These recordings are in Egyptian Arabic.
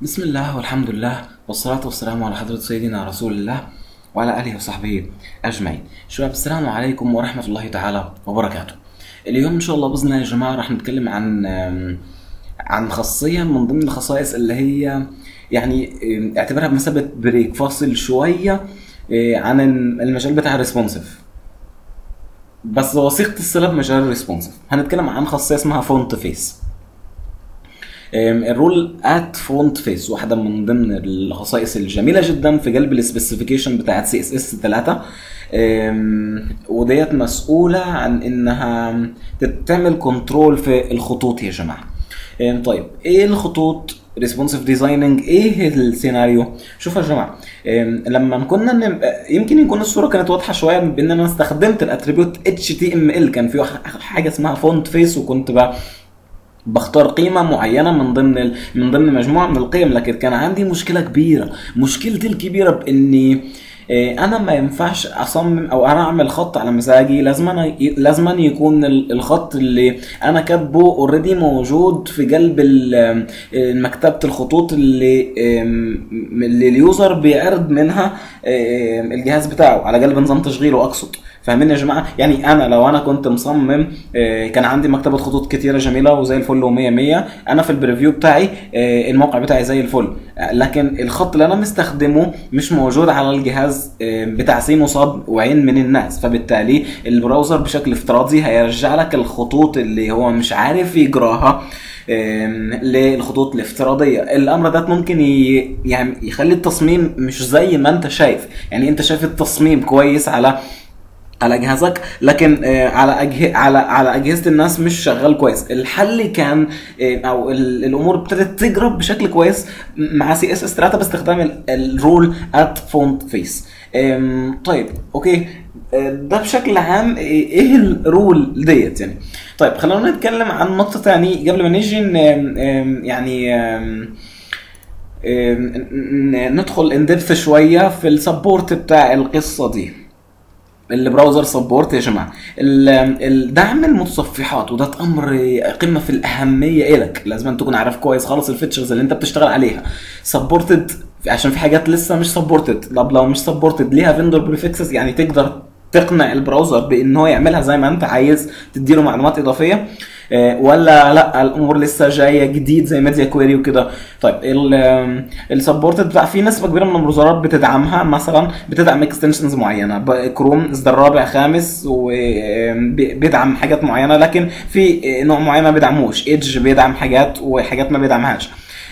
بسم الله والحمد لله والصلاة والسلام على حضرة سيدنا رسول الله وعلى آله وصحبه أجمعين شباب السلام عليكم ورحمة الله تعالى وبركاته اليوم إن شاء الله بإذن الله يا جماعة راح نتكلم عن عن خاصية من ضمن الخصائص اللي هي يعني اعتبرها بمثابة بريك فاصل شوية عن المجال بتاع الريسبونسيف بس وثيقة الصلة بمجال الريسبونسيف هنتكلم عن خاصية اسمها فونت فيس الرول ات فونت فيس واحده من ضمن الخصائص الجميله جدا في قلب السبيسيفيكيشن بتاعت سي اس اس 3 وديت مسؤوله عن انها تعمل كنترول في الخطوط يا جماعه طيب ايه الخطوط ريسبونسيف ديزايننج ايه السيناريو شوفوا يا جماعه لما كنا يمكن يكون الصوره كانت واضحه شويه بان انا استخدمت الاتريبيوت اتش تي ام ال كان في حاجه اسمها فونت فيس وكنت بقى بختار قيمه معينه من ضمن ال... من ضمن مجموعه من القيم لكن كان عندي مشكله كبيره مشكلتي الكبيره باني انا ما ينفعش اصمم او انا اعمل خط على مزاجي لازم أنا لازم أن يكون الخط اللي انا كاتبه اوريدي موجود في قلب مكتبه الخطوط اللي اللي اليوزر بيعرض منها الجهاز بتاعه على قلب نظام تشغيله اقصد فاهمين يا جماعه يعني انا لو انا كنت مصمم كان عندي مكتبه خطوط كتيره جميله وزي الفل و100 100 انا في البريفيو بتاعي الموقع بتاعي زي الفل لكن الخط اللي انا مستخدمه مش موجود على الجهاز بتاع سين وصاد وعين من الناس فبالتالي البراوزر بشكل افتراضي هيرجع لك الخطوط اللي هو مش عارف يجراها للخطوط الافتراضيه الامر ده ممكن يعني يخلي التصميم مش زي ما انت شايف يعني انت شايف التصميم كويس على على جهازك لكن على أجه... على على اجهزه الناس مش شغال كويس الحل كان او الامور ابتدت تجرب بشكل كويس مع سي اس اس 3 باستخدام الرول ات فونت فيس طيب اوكي ده بشكل عام ايه الرول ديت يعني طيب خلينا نتكلم عن نقطه تاني قبل ما نيجي يعني ندخل ان ديبث شويه في السبورت بتاع القصه دي البراوزر سبورت يا جماعه الدعم المتصفحات وده امر قمه في الاهميه الك لازم تكون عارف كويس خالص الفيتشرز اللي انت بتشتغل عليها سبورتد عشان في حاجات لسه مش سبورتد طب لو مش سبورتد ليها فيندور بريفكسز يعني تقدر تقنع البراوزر بان هو يعملها زي ما انت عايز تديله معلومات اضافيه ولا لا الامور لسه جايه جديد زي ميديا كويري وكده طيب السبورتد بقى في نسبه كبيره من البراوزرات بتدعمها مثلا بتدعم اكستنشنز معينه كروم اصدار رابع خامس وبيدعم حاجات معينه لكن في نوع معين ما بيدعموش ايدج بيدعم حاجات وحاجات ما بيدعمهاش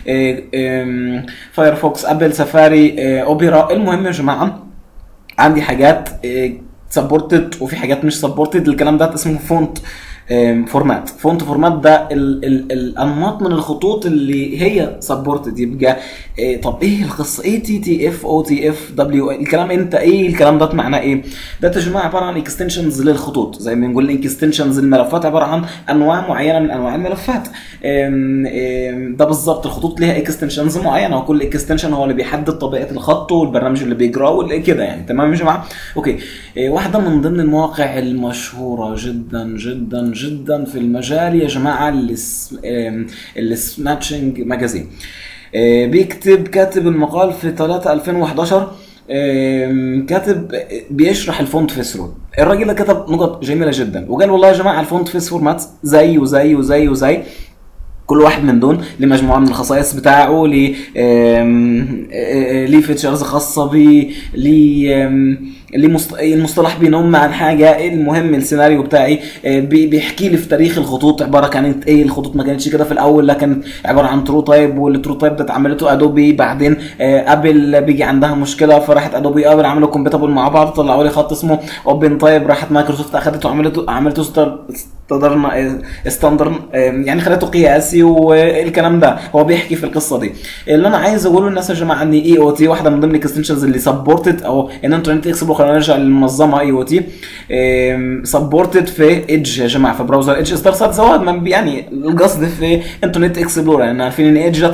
فايرفوكس ابل سفاري اوبرا المهم يا جماعه عندي حاجات سبورتد وفي حاجات مش سبورتد الكلام ده اسمه فونت فورمات فونت فورمات ده ال ال الانماط من الخطوط اللي هي سبورتد يبقى إيه طب ايه القصه ايه تي تي اف او تي اف دبليو الكلام انت ايه الكلام ده معناه ايه ده يا جماعه عباره عن اكستنشنز للخطوط زي ما بنقول اكستنشنز الملفات عباره عن انواع معينه من انواع الملفات ام ام ده بالظبط الخطوط ليها اكستنشنز معينه وكل اكستنشن هو اللي بيحدد طبيعه الخط والبرنامج اللي بيجراه كده يعني تمام يا جماعه اوكي إيه واحده من ضمن المواقع المشهوره جدا جدا جدا في المجال يا جماعه السماتشنج ماجازين بيكتب كاتب المقال في 3 2011 كاتب بيشرح الفونت فيس رول الراجل ده كتب نقط جميله جدا وقال والله يا جماعه الفونت فيس فورمات زي وزي وزي وزي كل واحد من دول ليه مجموعه من الخصائص بتاعه ليه ليه فيتشرز خاصه بيه ليه المصطلح بينم عن حاجه المهم السيناريو بتاعي بيحكي لي في تاريخ الخطوط عباره كانت ايه الخطوط ما كانتش كده في الاول لكن عباره عن ترو تايب والترو تايب ده اتعملته ادوبي بعدين ابل بيجي عندها مشكله فراحت ادوبي ابل عملوا كومباتبل مع بعض طلعوا لي خط اسمه اوبن تايب راحت مايكروسوفت اخدته وعملته عملته ستاندر ستاندر يعني خلته قياسي والكلام ده هو بيحكي في القصه دي اللي انا عايز اقوله للناس يا جماعه ان اي او تي واحده من ضمن الاكستنشنز اللي سبورتد او ان انترنت اكسبلور خلينا نرجع للمنظمه اي او تي سبورتد في ايدج يا جماعه في براوزر ايدج اصدار سات زواد يعني القصد في انترنت اكسبلور يعني عارفين ان ايدج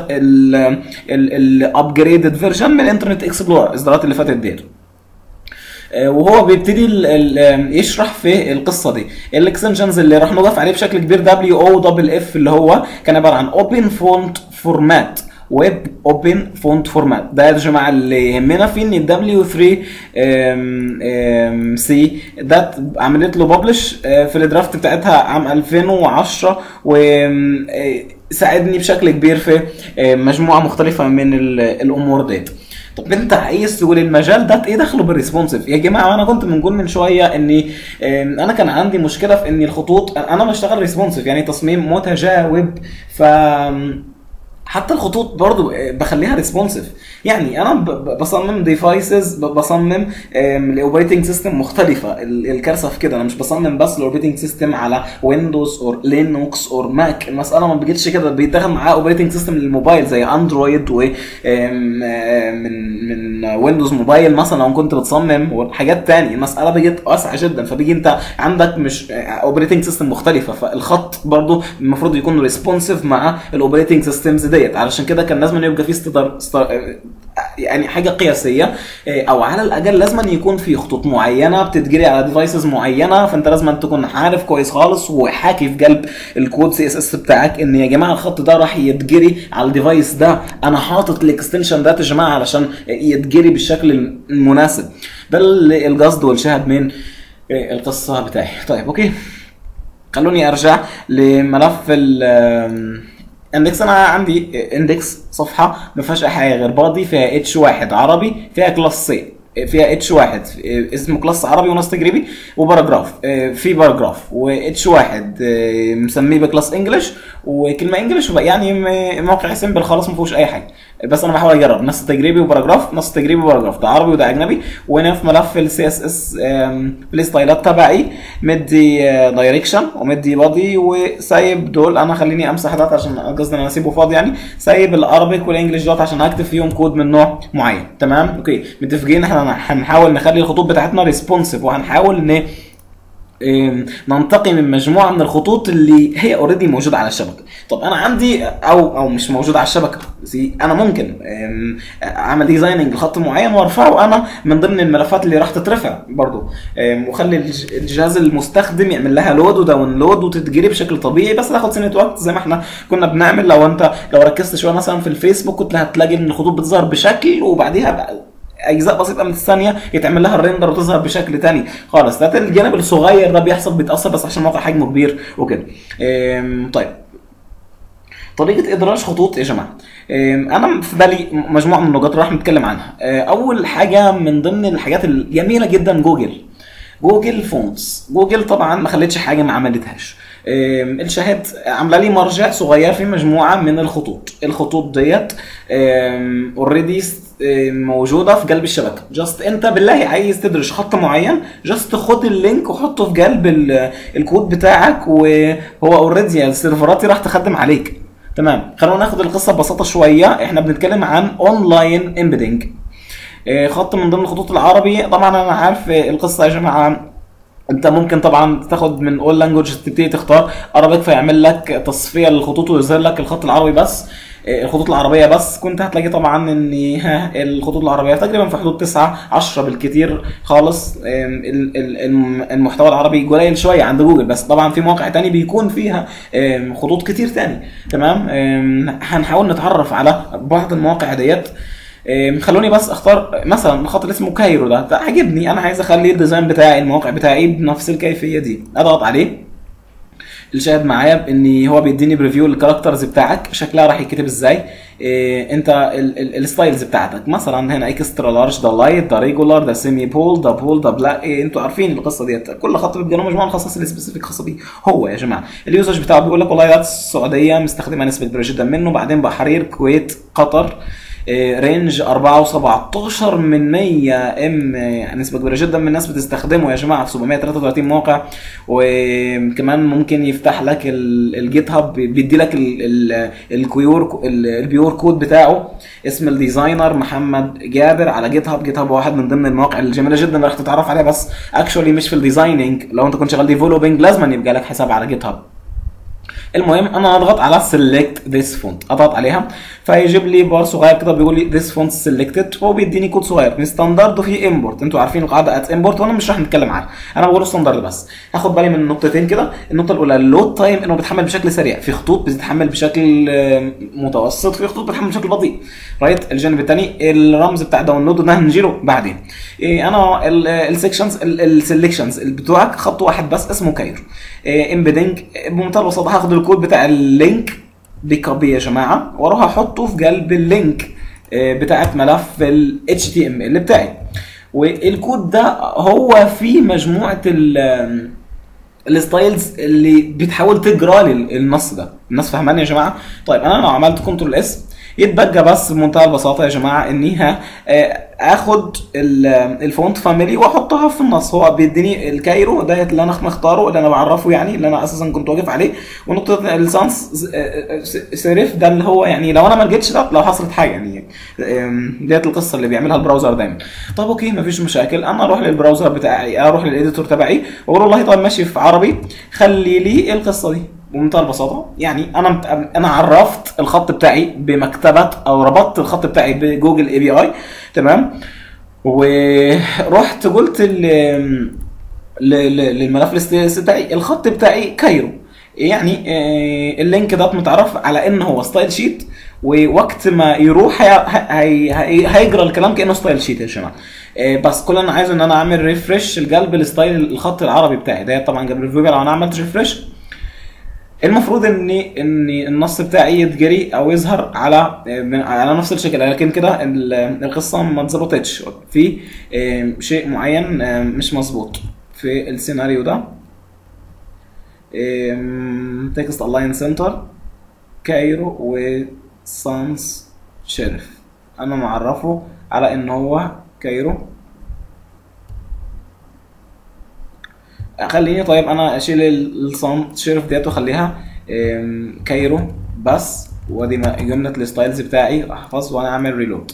الابجريدد فيرجن من انترنت اكسبلور الاصدارات اللي فاتت ديت وهو بيبتدي يشرح في القصه دي الاكستنشنز اللي راح نضاف عليه بشكل كبير دبليو او دبل اف اللي هو كان عباره عن اوبن فونت فورمات ويب اوبن فونت فورمات ده يا جماعه اللي يهمنا فيه ان الدبليو 3 سي ده عملت له ببلش في الدرافت بتاعتها عام 2010 و آه، ساعدني بشكل كبير في آه، مجموعه مختلفه من ال- الامور ديت طب انت عايز تقول المجال ده ايه دخله بالريسبونسيف يا جماعه انا كنت بنقول من شويه اني ام، انا كان عندي مشكله في اني الخطوط انا بشتغل ريسبونسيف يعني تصميم متجاوب ف حتى الخطوط برضو اه، بخليها ريسبونسيف يعني انا ب- ب- بصمم ديفايسز بصمم الاوبريتنج سيستم مختلفه ال- الكارثه في كده انا مش بصمم بس الاوبريتنج سيستم على ويندوز اور لينوكس اور ماك المساله ما بتجيش كده بيتدخل معاه اوبريتنج سيستم للموبايل زي اندرويد و ام، اه، من من ويندوز موبايل مثلا لو كنت بتصمم وحاجات تانية المساله بقت واسعه جدا فبيجي انت عندك مش اوبريتنج سيستم مختلفه فالخط برضو المفروض يكون ريسبونسيف مع الاوبريتنج سيستمز ديت علشان كده كان لازم يبقى في استدار استر... يعني حاجه قياسيه إيه، او على الاقل لازم يكون في خطوط معينه بتتجري على ديفايسز معينه فانت لازم تكون عارف كويس خالص وحاكي في قلب الكود سي اس اس بتاعك ان يا جماعه الخط ده راح يتجري على الديفايس ده انا حاطط الاكستنشن ده يا جماعه علشان يتجري بالشكل المناسب ده ال- القصد والشاهد من إيه، القصه بتاعي طيب اوكي خلوني ارجع لملف ال اندكس انا عندي اندكس صفحه ما فيهاش اي حاجه غير باضي فيها اتش واحد عربي فيها كلاس سي فيها اتش واحد اسمه كلاس عربي ونص تجريبي وباراجراف في باراجراف واتش واحد مسميه بكلاس انجلش وكلمه انجلش يعني م- موقع سيمبل خالص ما فيهوش اي حاجه بس انا بحاول اجرب نص تجريبي وباراجراف نص تجريبي وباراجراف ده عربي وده اجنبي وهنا في ملف السي اس اس في الستايلات تبعي مدي دايركشن ومدي بادي وسايب دول انا خليني امسح ده عشان قصدي ان انا اسيبه فاضي يعني سايب الارابيك والانجليش دوت عشان هكتب فيهم كود من نوع معين تمام اوكي متفقين احنا هنحاول نخلي الخطوط بتاعتنا ريسبونسيف وهنحاول ان إيه، ننتقي من مجموعه من الخطوط اللي هي اوريدي موجوده على الشبكه طب انا عندي او او مش موجوده على الشبكه زي انا ممكن إم، اعمل ديزايننج لخط معين وارفعه انا من ضمن الملفات اللي راح تترفع برضو إم، واخلي الج- الجهاز المستخدم يعمل لها لود وداونلود وتتجري بشكل طبيعي بس تاخد سنه وقت زي ما احنا كنا بنعمل لو انت لو ركزت شويه مثلا في الفيسبوك كنت هتلاقي ان الخطوط بتظهر بشكل وبعديها بقى اجزاء بسيطه من الثانيه يتعمل لها الريندر وتظهر بشكل تاني خالص ده الجانب الصغير ده بيحصل بيتاثر بس عشان الموقع حجمه كبير وكده أم، طيب طريقه ادراج خطوط يا جماعه أم، انا في بالي مجموعه من النقاط راح نتكلم عنها أه، اول حاجه من ضمن الحاجات الجميله جدا جوجل جوجل فونتس جوجل طبعا ما خلتش حاجه ما عملتهاش أم، الشاهد عامله لي مرجع صغير في مجموعه من الخطوط الخطوط ديت اوريدي موجوده في قلب الشبكه جاست انت بالله عايز تدرج خط معين جاست خد اللينك وحطه في قلب ال- الكود بتاعك وهو اوريدي السيرفرات راح تخدم عليك تمام خلونا ناخد القصه ببساطه شويه احنا بنتكلم عن اونلاين امبيدنج خط من ضمن الخطوط العربي طبعا انا عارف آه، القصه يا جماعه انت ممكن طبعا تاخد من اول لانجوج تبتدي تختار عربيك فيعمل لك تصفيه للخطوط ويظهر لك الخط العربي بس آه، الخطوط العربيه بس كنت هتلاقي طبعا ان ها الخطوط العربيه تقريبا في حدود 9 10 بالكثير خالص آم، ال- ال- الم- المحتوى العربي قليل شويه عند جوجل بس طبعا في مواقع تاني بيكون فيها آم، خطوط كتير تاني تمام آم، هنحاول نتعرف على بعض المواقع ديت آم، خلوني بس اختار مثلا الخط اللي اسمه كايرو ده ده عجبني انا عايز اخلي الديزاين بتاعي الموقع بتاعي بنفس الكيفيه دي اضغط عليه الشاهد معايا بان هو بيديني بريفيو للكاركترز بتاعك شكلها راح يتكتب ازاي إيه انت ال- ال- الستايلز بتاعتك مثلا هنا اكسترا لارج ده لايت ده ريجولار ده سيمي بول ده بول ده بلاك إيه انتوا عارفين القصه ديت كل خط بيبقى له مجموعه من الخصائص السبيسيفيك خاصه بيه هو يا جماعه اليوزج بتاعه بيقول لك والله ده السعوديه مستخدمه نسبه كبيره جدا منه بعدين بحرير كويت قطر إيه، رينج 4 و17 من 100 ام يعني نسبه كبيره جدا من الناس بتستخدمه يا جماعه في 733 موقع وكمان ممكن يفتح لك ال- الجيت هاب بيدي لك ال- ال- الكيور ال- البيور كود بتاعه اسم الديزاينر محمد جابر على جيت هاب جيت هاب واحد من ضمن المواقع الجميله جدا اللي راح تتعرف عليها بس اكشولي مش في الديزايننج لو انت كنت شغال ديفلوبينج لازم يبقى لك حساب على جيت هاب المهم انا اضغط على سيلكت ذيس فونت اضغط عليها فيجيب لي بار صغير كده بيقول لي ذيس فونت سيلكتد هو بيديني كود صغير من ستاندرد وفي امبورت انتوا عارفين القاعده ات امبورت وانا مش راح نتكلم عنها انا بقول ستاندرد بس هاخد بالي من نقطتين كده النقطه الاولى اللود تايم انه بيتحمل بشكل سريع في خطوط بتتحمل بشكل آه، متوسط في خطوط بتتحمل بشكل بطيء رايت الجانب الثاني الرمز بتاع داونلود ده هنجيله بعدين إيه انا السكشنز السلكشنز بتوعك خط واحد بس اسمه كايرو امبيدنج بمنتهى البساطه هاخد الكود بتاع اللينك بكوبي يا جماعه واروح احطه في قلب اللينك آه، بتاعت ملف ال HTML بتاعي والكود ده هو فيه مجموعه ال الستايلز اللي بتحاول تجرى لي النص ده الناس فاهماني يا جماعه طيب انا لو عملت كنترول اس يتبقى بس بمنتهى البساطه يا جماعه اني ها آه، اخد ال- الفونت فاميلي واحطها في النص هو بيديني الكايرو ديت اللي انا مختاره اللي انا بعرفه يعني اللي انا اساسا كنت واقف عليه ونقطه اللسانس سيريف ده اللي هو يعني لو انا ما لقيتش ده لو حصلت حاجه يعني آم، ديت القصه اللي بيعملها البراوزر دايما طب اوكي مفيش مشاكل انا اروح للبراوزر بتاعي اروح للاديتور تبعي واقول والله طيب ماشي في عربي خلي لي القصه دي بمنتهى البساطه يعني انا مت... انا عرفت الخط بتاعي بمكتبه او ربطت الخط بتاعي بجوجل اي بي اي تمام ورحت قلت ل... ل... ل- للملف الاستاتيكس بتاعي الخط بتاعي كايرو يعني آه، اللينك ده متعرف على ان هو ستايل شيت ووقت ما يروح هي... هي... هي... هيجرى الكلام كانه ستايل شيت يا جماعه آه، بس كل اللي انا عايزه ان انا اعمل ريفرش القلب الستايل الخط العربي بتاعي ده طبعا قبل الريفيو لو انا عملت ريفرش المفروض ان ان النص بتاعي يتجري او يظهر على من- على نفس الشكل لكن كده ال- القصه ما اتظبطتش في آه، شيء معين آه، مش مظبوط في السيناريو ده تكست الاين سنتر كايرو وسانس شيرف انا معرفه على ان هو كايرو خليني طيب انا اشيل الصمت شيرف ديت واخليها ام، كايرو بس وادي ما جمله الستايلز بتاعي احفظ وانا اعمل ريلود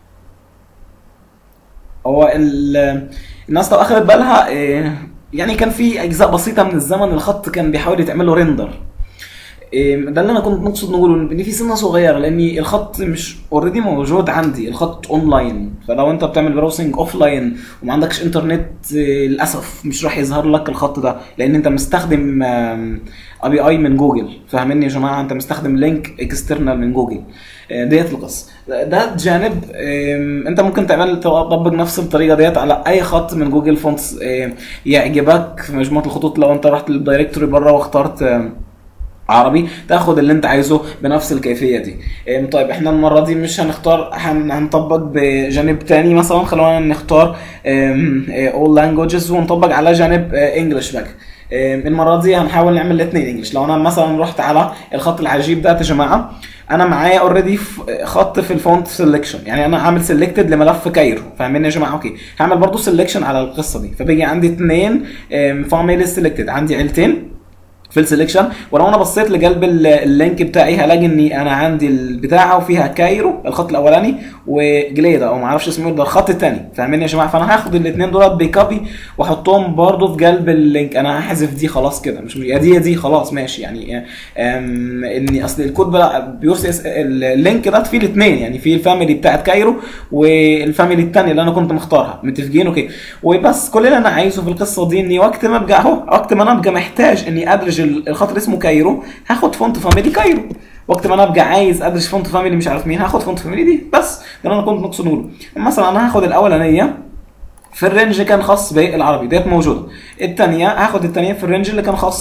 هو ال- الناس لو اخذت بالها اه، يعني كان في اجزاء بسيطه من الزمن الخط كان بيحاول يتعمل له ريندر إيه، ده اللي انا كنت نقصد نقوله ان في سنه صغيره لان الخط مش اوريدي موجود عندي الخط اونلاين فلو انت بتعمل براوسنج اوف لاين وما عندكش انترنت إيه، للاسف مش راح يظهر لك الخط ده لان انت مستخدم اي بي اي من جوجل فاهميني يا جماعه انت مستخدم لينك اكسترنال من جوجل آه، ديت القصه ده جانب آم، انت ممكن تعمل تطبق نفس الطريقه ديت على اي خط من جوجل فونتس آه، يعجبك في مجموعه الخطوط لو انت رحت للدايركتوري بره واخترت آم، عربي تاخد اللي انت عايزه بنفس الكيفيه دي ام، طيب احنا المره دي مش هنختار هن- هنطبق بجانب تاني مثلا خلونا نختار اول لانجوجز ونطبق على جانب انجلش بقى ام، المره دي هنحاول نعمل الاثنين انجلش لو انا مثلا رحت على الخط العجيب ده يا جماعه انا معايا اوريدي خط في الفونت سيلكشن يعني انا عامل سيلكتد لملف كايرو فاهمين يا جماعه اوكي هعمل برضو سيلكشن على القصه دي فبيجي عندي اثنين فاميلي سيلكتد عندي عيلتين في السلكشن ولو انا بصيت لقلب ال- اللينك بتاعي هلاقي اني انا عندي البتاعه وفيها كايرو الخط الاولاني وجليدا او ما اعرفش اسمه إيه ده الخط الثاني فاهمين يا جماعه فانا هاخد الاثنين دولت بكوبي واحطهم برضو في قلب اللينك انا هحذف دي خلاص كده مش يا دي يا دي خلاص ماشي يعني أم، اني اصل الكود بقى بيرسل اللينك ده فيه الاثنين يعني فيه الفاميلي بتاعت كايرو والفاميلي الثانيه اللي انا كنت مختارها متفقين اوكي وبس كل اللي انا عايزه في القصه دي اني وقت ما ابقى اهو وقت ما انا ابقى محتاج اني ادرج ال- الخط اللي اسمه كايرو هاخد فونت فاميلي كايرو وقت ما انا ابقى عايز ادرج فونت فاميلي مش عارف مين هاخد فونت فاميلي دي بس ده اللي انا كنت نقصد اقوله مثلا انا هاخد الاولانيه في الرينج كان خاص بالعربي ديت موجوده الثانيه هاخد الثانيه في الرينج اللي كان خاص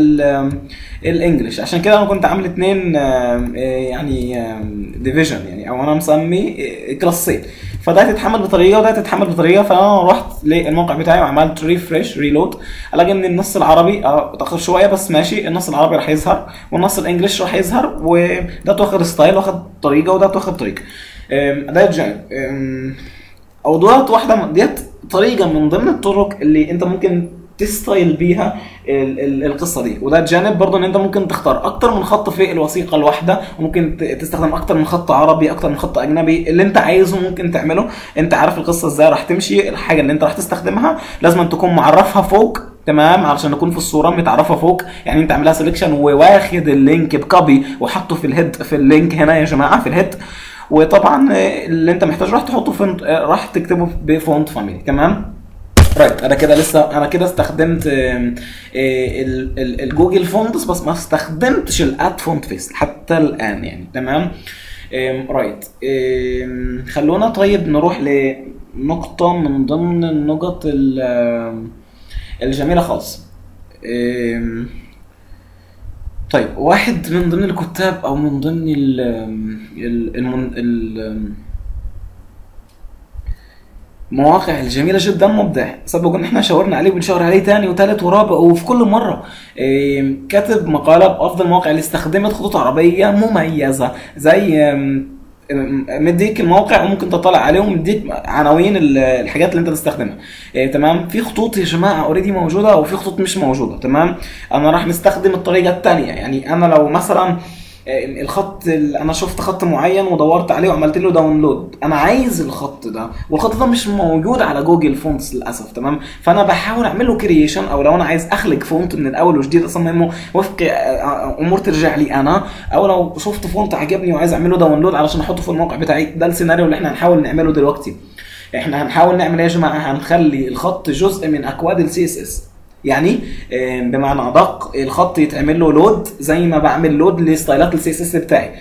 بالانجلش عشان كده انا كنت عامل اثنين يعني ديفيجن يعني او انا مسمي آه، كلاسين فده هتتحمل بطريقه وده هتتحمل بطريقه فانا رحت للموقع بتاعي وعملت ريفرش ريلود الاقي ان النص العربي اه اتاخر شويه بس ماشي النص العربي راح يظهر والنص الانجليش راح يظهر وده واخد ستايل واخد طريقه وده واخد طريقه آم، ده جانب آم، او دولت واحده من- ديت طريقه من ضمن الطرق اللي انت ممكن تستايل بيها ال- ال- القصه دي وده جانب برضه ان انت ممكن تختار اكتر من خط في الوثيقه الواحده وممكن ت- تستخدم اكتر من خط عربي اكتر من خط اجنبي اللي انت عايزه ممكن تعمله انت عارف القصه ازاي راح تمشي الحاجه اللي انت راح تستخدمها لازم أن تكون معرفها فوق تمام علشان نكون في الصوره متعرفه فوق يعني انت عاملها سelection وواخد اللينك بكوبي وحطه في الهيد في اللينك هنا يا جماعه في الهيد وطبعا آه، اللي انت محتاج راح تحطه في آه، راح تكتبه بفونت فاميلي تمام رايت انا كده لسه انا كده استخدمت آم، آه، ال- ال- الجوجل فونتس بس ما استخدمتش الاد فونت فيس حتى الان يعني تمام آم، رايت آم، خلونا طيب نروح لنقطة من ضمن النقط ال- آم، الجميلة خالص آم، طيب واحد من ضمن الكتاب او من ضمن ال ال المن- ال مواقع الجميلة جدا مبدع سبق ان احنا شاورنا عليه وبنشاور عليه تاني وتالت ورابع وفي كل مرة إيه، كاتب مقالة بأفضل المواقع اللي استخدمت خطوط عربية مميزة زي أم، أم، مديك الموقع وممكن تطلع عليه ومديك عناوين ال- الحاجات اللي انت تستخدمها إيه، تمام في خطوط يا جماعة اوريدي موجودة وفي خطوط مش موجودة تمام انا راح نستخدم الطريقة التانية يعني انا لو مثلا الخط ال- انا شفت خط معين ودورت عليه وعملت له داونلود انا عايز الخط ده والخط ده مش موجود على جوجل فونتس للاسف تمام فانا بحاول اعمل له كرييشن او لو انا عايز اخلق فونت من الاول وجديد اصممه وفق آه، آه، امور ترجع لي انا او لو شفت فونت عجبني وعايز اعمل له داونلود علشان احطه في الموقع بتاعي ده السيناريو اللي احنا هنحاول نعمله دلوقتي احنا هنحاول نعمل ايه يا جماعه هنخلي الخط جزء من اكواد السي اس اس يعني آه، بمعنى ادق الخط يتعمل له لود زي ما بعمل لود لستايلات السي اس اس بتاعي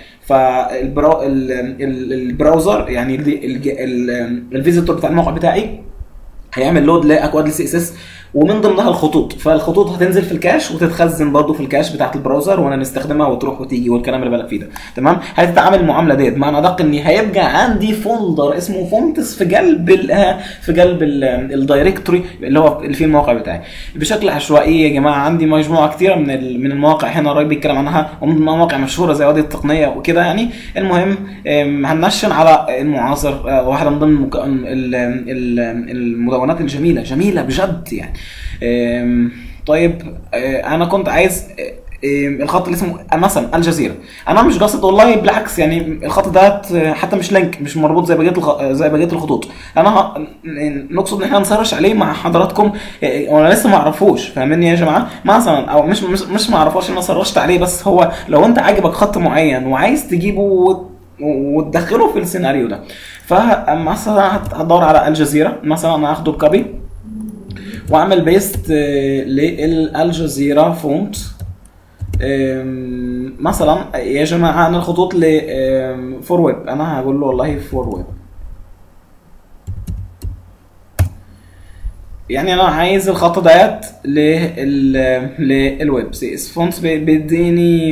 فالبراوزر يعني ال- الج- ال- الفيزيتور بتاع الموقع بتاعي هيعمل لود لاكواد السي اس اس ومن ضمنها الخطوط فالخطوط هتنزل في الكاش وتتخزن برضو في الكاش بتاعت البراوزر وانا نستخدمها وتروح وتيجي والكلام اللي بالك فيه ده تمام هتتعامل المعامله ديت بمعنى ادق ان هيبقى عندي فولدر اسمه فونتس في قلب ال في قلب ال- الدايركتوري اللي هو اللي فيه الموقع بتاعي بشكل عشوائي يا جماعه عندي مجموعه كتيره من ال- من المواقع هنا الراجل بيتكلم عنها ومن مواقع مشهوره زي وادي التقنيه وكده يعني المهم أم، هننشن على المعاصر آه، واحده من ضمن المك- ال- ال- المدونات الجميله جميله بجد يعني أم، طيب آه، انا كنت عايز آه، آه، الخط اللي اسمه مثلا الجزيره انا مش قاصد والله بالعكس يعني الخط ده آه، حتى مش لينك مش مربوط زي بقيه الخ... زي بقيه الخطوط انا ه- نقصد ان احنا نسرش عليه مع حضراتكم آه، وانا لسه ما اعرفوش فاهميني يا جماعه مثلا او مش مش, مش ما اعرفوش انا سرشت عليه بس هو لو انت عاجبك خط معين وعايز تجيبه وت- وتدخله في السيناريو ده فمثلا هت- هتدور على الجزيره مثلا انا هاخده بكوبي واعمل بيست للجزيره فونت أم، مثلا يا جماعه انا الخطوط ل فور ويب انا هقول له والله فور ويب يعني انا عايز الخط ديت لل للويب سي اس فونت بيديني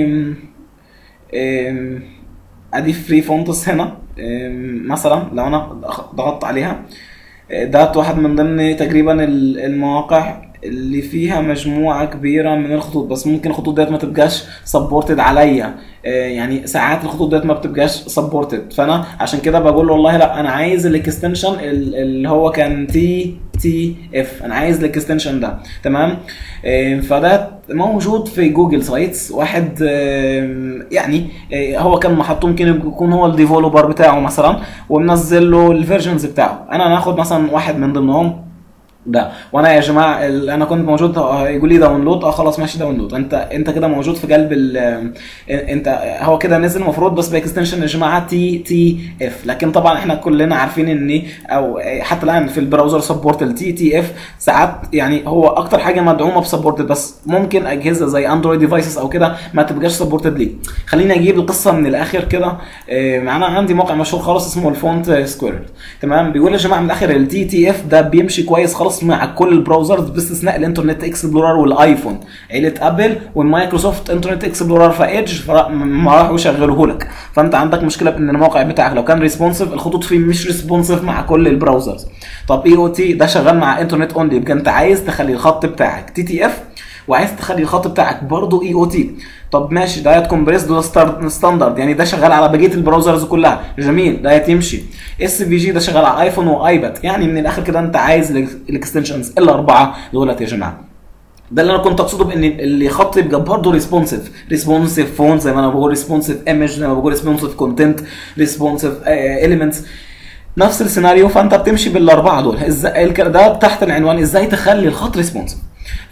أم، ادي فري فونتس هنا أم، مثلا لو انا ضغطت عليها ده واحد من ضمن تقريبا ال- المواقع اللي فيها مجموعة كبيرة من الخطوط بس ممكن الخطوط ديت ما تبقاش سبورتد عليا آه، يعني ساعات الخطوط ديت ما بتبقاش سبورتد فانا عشان كده بقول له والله لا انا عايز الاكستنشن ال- اللي هو كان تي تي اف انا عايز الاكستنشن ده تمام آه، فده موجود في جوجل سايتس واحد آه، يعني آه، هو كان محطوط ممكن يكون هو الديفلوبر بتاعه مثلا ومنزل له الفيرجنز بتاعه انا ناخد مثلا واحد من ضمنهم ده وانا يا جماعه ال- انا كنت موجود آه، يقول لي داونلود اه خلاص ماشي داونلود انت انت كده موجود في قلب ال انت هو كده نزل المفروض بس باكستنشن يا جماعه تي تي اف لكن طبعا احنا كلنا عارفين ان او حتى الان في البراوزر سبورت التي تي اف ساعات يعني هو اكتر حاجه مدعومه بسبورتد بس ممكن اجهزه زي اندرويد ديفايسز او كده ما تبقاش سبورتد ليه خليني اجيب القصه من الاخر كده آه، معانا عندي موقع مشهور خالص اسمه الفونت سكويرل تمام بيقول يا جماعه من الاخر التي تي اف ده بيمشي كويس خالص مع كل البراوزرز باستثناء الانترنت اكسبلورر والايفون عيله ابل والمايكروسوفت انترنت اكسبلورر فايدج ما راحوا يشغلوه لك فانت عندك مشكله بان الموقع بتاعك لو كان ريسبونسيف الخطوط فيه مش ريسبونسيف مع كل البراوزرز طب اي او تي ده شغال مع انترنت اونلي يبقى انت عايز تخلي الخط بتاعك تي تي اف وعايز تخلي الخط بتاعك برضه اي او تي طب ماشي دايت كومبريس ده ستار- ستاندرد يعني ده شغال على بقيه البراوزرز كلها جميل دايت يمشي اس في جي ده شغال على ايفون وايباد يعني من الاخر كده انت عايز الاكستنشنز الاربعه دولت يا جماعه ده اللي انا كنت اقصده بان اللي خط يبقى برضه ريسبونسيف ريسبونسيف فون زي ما انا بقول ريسبونسيف ايمج زي ما بقول ريسبونسيف كونتنت ريسبونسيف اليمنتس نفس السيناريو فانت بتمشي بالاربعه دول ازاي الك- ده تحت العنوان ازاي تخلي الخط ريسبونسيف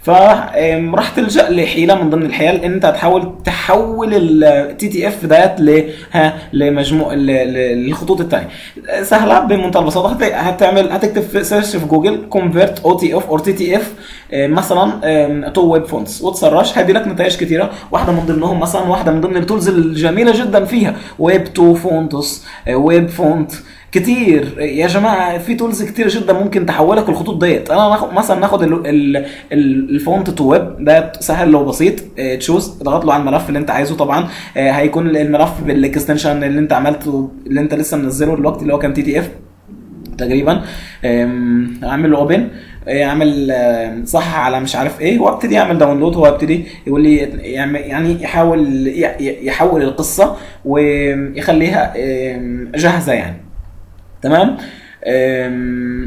فراح تلجا لحيله من ضمن الحيل ان انت هتحاول تحول التي تي اف ديت ل ها لمجموع ل- ل- للخطوط الثانيه سهله بمنتهى البساطه هت- هتعمل هتكتب في سيرش في جوجل كونفرت او تي اف اور تي تي اف مثلا تو ويب فونتس وتسرش هيدي لك نتائج كتيره واحده من ضمنهم مثلا واحده من ضمن التولز الجميله جدا فيها ويب تو فونتس ويب فونت كتير يا جماعه في تولز كتير جدا ممكن تحولك الخطوط ديت انا ناخد مثلا ناخد ال- ال- ال- الفونت تو ويب ده سهل وبسيط آه، تشوز اضغط له على الملف اللي انت عايزه طبعا آه، هيكون الملف بالاكستنشن اللي انت عملته اللي انت لسه منزله دلوقتي اللي هو كان تي تي اف تقريبا آم، اعمل له اوبن اعمل آم، صح على مش عارف ايه وابتدي اعمل داونلود هو ابتدي يقول لي يعمل- يعني يحاول ي- يحول القصه ويخليها آم، جاهزه يعني تمام أم،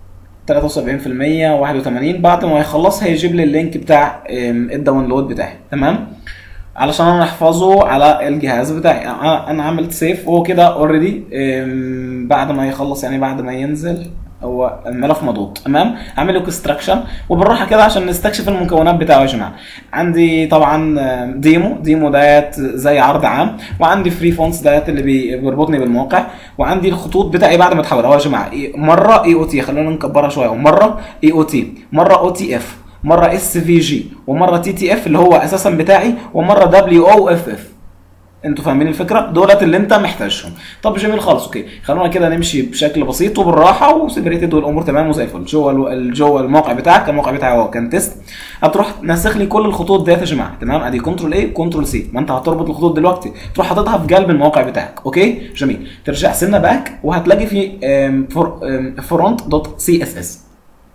73% 81 بعد ما يخلص هيجيب لي اللينك بتاع أم، الداونلود بتاعي تمام علشان انا احفظه على الجهاز بتاعي أنا- انا عملت سيف وهو كده اوريدي بعد ما يخلص يعني بعد ما ينزل هو الملف مضغوط تمام اعمل له اكستراكشن وبالراحه كده عشان نستكشف المكونات بتاعه يا جماعه عندي طبعا آم، ديمو ديمو ديت زي عرض عام وعندي فري فونتس ديت اللي بي- بيربطني بالموقع وعندي الخطوط بتاعي بعد ما تحول اهو يا جماعه إيه، مره اي او تي خلونا نكبرها شويه ومره اي او تي مره او تي اف مره اس في جي ومره تي تي اف اللي هو اساسا بتاعي ومره دبليو او اف اف انتوا فاهمين الفكره دولت اللي انت محتاجهم طب جميل خالص اوكي خلونا كده نمشي بشكل بسيط وبالراحه وسيبريتد والامور تمام وزي الفل جوه ال- جوه الموقع بتاعك الموقع بتاعي هو كان تيست هتروح ناسخ لي كل الخطوط ديت يا جماعه تمام ادي كنترول اي كنترول سي ما انت هتربط الخطوط دلوقتي تروح حاططها في قلب الموقع بتاعك اوكي جميل ترجع سنه باك وهتلاقي في فرونت دوت سي اس اس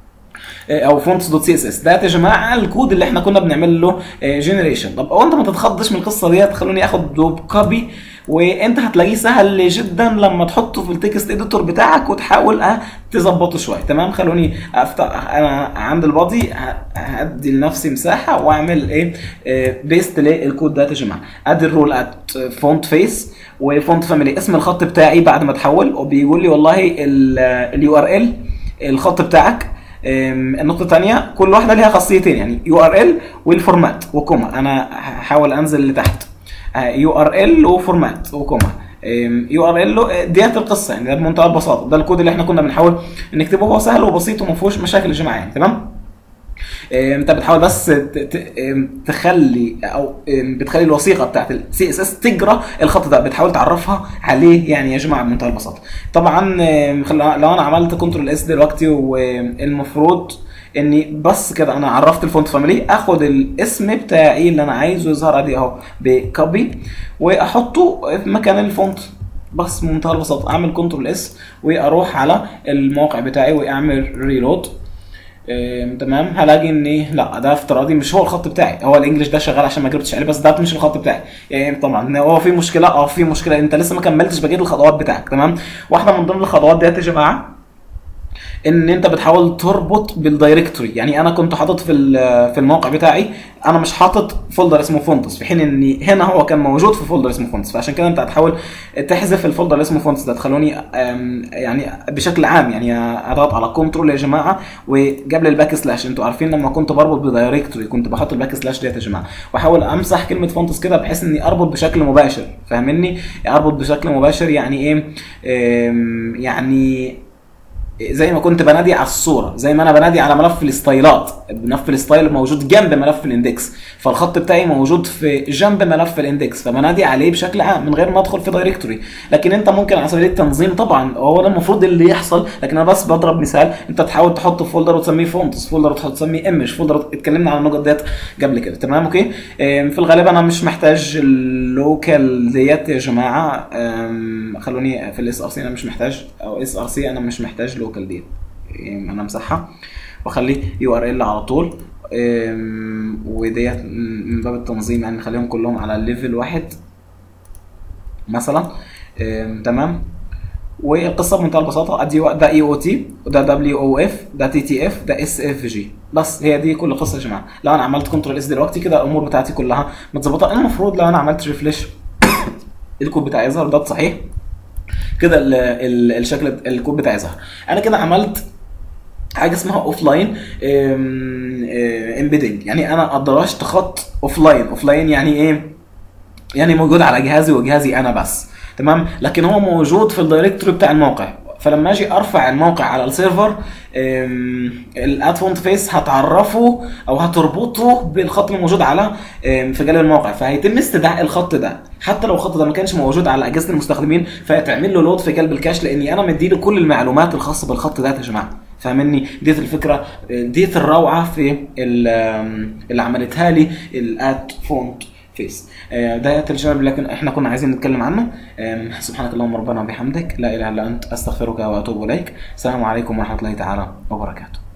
او فونتس دوت سي اس اس ده يا جماعه الكود اللي احنا كنا بنعمل له جنريشن طب هو انت ما تتخضش من القصه ديت خلوني اخد دوب كوبي وانت هتلاقيه سهل جدا لما تحطه في التكست اديتور بتاعك وتحاول اه تظبطه شويه تمام خلوني افتح انا عند البادي ه- هدي لنفسي مساحه واعمل ايه بيست للكود ده يا جماعه ادي الرول ات فونت فيس وفونت فاميلي اسم الخط بتاعي بعد ما تحول وبيقول لي والله اليو ار ال الخط بتاعك أم، النقطة الثانية كل واحدة ليها خاصيتين يعني يو ار ال والفورمات وكوما انا هحاول انزل لتحت يو ار ال وفورمات وكوما يو ار ال ديت القصة يعني ده بمنتهى البساطة ده الكود اللي احنا كنا بنحاول نكتبه هو سهل وبسيط وما فيهوش مشاكل يا جماعة يعني تمام إيه، انت بتحاول بس ت- ت- إيه، تخلي او إيه، بتخلي الوثيقه بتاعت السي اس اس تجرى الخط ده بتحاول تعرفها عليه يعني يا جماعه بمنتهى البساطه طبعا إيه، خل- لو انا عملت كنترول اس دلوقتي والمفروض اني بس كده انا عرفت الفونت فاميلي اخد الاسم بتاعي اللي انا عايزه يظهر ادي اهو بكوبي واحطه في مكان الفونت بس بمنتهى البساطه اعمل كنترول اس واروح على الموقع بتاعي واعمل ريلود إيه، تمام هلاقي ان لا ده افتراضي مش هو الخط بتاعي هو الانجليش ده شغال عشان ما جربتش عليه بس ده مش الخط بتاعي يعني طبعا هو في مشكله اه في مشكله انت لسه ما كملتش بقيه الخطوات بتاعك تمام واحده من ضمن الخطوات ديت يا جماعه ان انت بتحاول تربط بالدايركتوري يعني انا كنت حاطط في ال- في الموقع بتاعي انا مش حاطط فولدر اسمه فونتس في حين ان هنا هو كان موجود في فولدر اسمه فونتس فعشان كده انت هتحاول تحذف الفولدر اللي اسمه فونتس ده تخلوني أم، يعني بشكل عام يعني اضغط على كنترول يا جماعه وقبل الباك سلاش انتوا عارفين لما كنت بربط بدايركتوري كنت بحط الباك سلاش ديت يا جماعه واحاول امسح كلمه فونتس كده بحيث اني اربط بشكل مباشر فاهمني اربط بشكل مباشر يعني ايه أم، يعني زي ما كنت بنادي على الصوره زي ما انا بنادي على ملف الستايلات ملف الستايل موجود جنب ملف الاندكس فالخط بتاعي موجود في جنب ملف الاندكس فبنادي عليه بشكل عام من غير ما ادخل في دايركتوري لكن انت ممكن على سبيل التنظيم طبعا هو ده المفروض اللي يحصل لكن انا بس بضرب مثال انت تحاول تحط فولدر وتسميه فونتس فولدر وتحط تسميه ايمج فولدر اتكلمنا عن النقط ديت قبل كده تمام اوكي ام، في الغالب انا مش محتاج اللوكال ديت يا جماعه ام، خلوني في الاس ار سي انا مش محتاج او اس ار سي انا مش محتاج لوكال ديت ام، انا امسحها واخليه يو ار ال على طول ام، وديت من باب التنظيم يعني نخليهم كلهم على ليفل واحد مثلا ام، تمام والقصه بمنتهى البساطه ادي ده اي او تي وده دبليو او اف ده تي تي اف ده اس اف جي بس هي دي كل القصه يا جماعه لو انا عملت كنترول اس دلوقتي كده الامور بتاعتي كلها متظبطه المفروض لو انا عملت ريفريش الكود بتاعي يظهر ده صحيح كده ال- ال- الشكل الكود بتاعي ظهر انا كده عملت حاجه اسمها اوف لاين امبيدنج يعني انا ادرجت خط اوف لاين اوف لاين يعني ايه يعني موجود على جهازي وجهازي انا بس تمام لكن هو موجود في الدايركتوري بتاع الموقع فلما اجي ارفع الموقع على السيرفر الاد فونت فيس هتعرفه او هتربطه بالخط الموجود على أم، في جانب الموقع فهيتم استدعاء الخط ده حتى لو الخط ده ما كانش موجود على اجهزه المستخدمين فهيتعمل له لود في قلب الكاش لاني انا مديله كل المعلومات الخاصه بالخط ده يا جماعه فاهمني ديت الفكره ديت الروعه في ال- أم، اللي عملتها لي الاد فونت فيس آه، ده الجانب لكن احنا كنا عايزين نتكلم عنه آم، سبحانك اللهم ربنا وبحمدك لا اله الا انت استغفرك واتوب اليك السلام عليكم ورحمه الله تعالى وبركاته